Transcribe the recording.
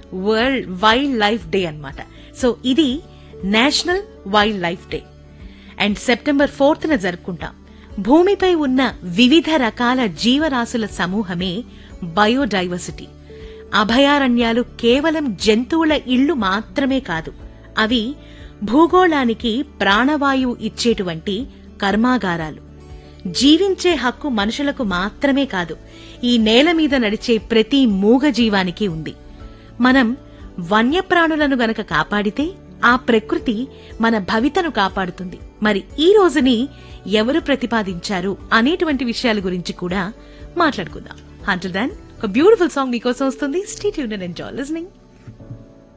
world wild life day అన్నమాట so ఇది national wild life day and September fourth న జరుపుకుంటాం భూమిపై ఉన్న వివిధ రకాల జీవరాశుల సమూహమే బయోడైవర్సిటీ అభయారణ్యాలు కేవలం జంతువుల ఇళ్లు మాత్రమే కాదు అవి భూగోళానికి ప్రాణవాయువు ఇచ్చేటువంటి కర్మాగారాలు జీవించే హక్కు మనుషులకు మాత్రమే కాదు ఈ నేల మీద నడిచే ప్రతి మూగ జీవానికి ఉంది మనం వన్యప్రాణులను గనక కాపాడితే ఆ ప్రకృతి మన భవితను కాపాడుతుంది మరి ఈ రోజుని ఎవరు ప్రతిపాదించారు అనేటువంటి విషయాల గురించి కూడా మాట్లాడుకుందాం అంటల్ దాన్ ఒక బ్యూటిఫుల్ సాంగ్ మీకోసం వస్తుంది స్టేట్ యూన్ ఎంజాయ్ లిస్నింగ్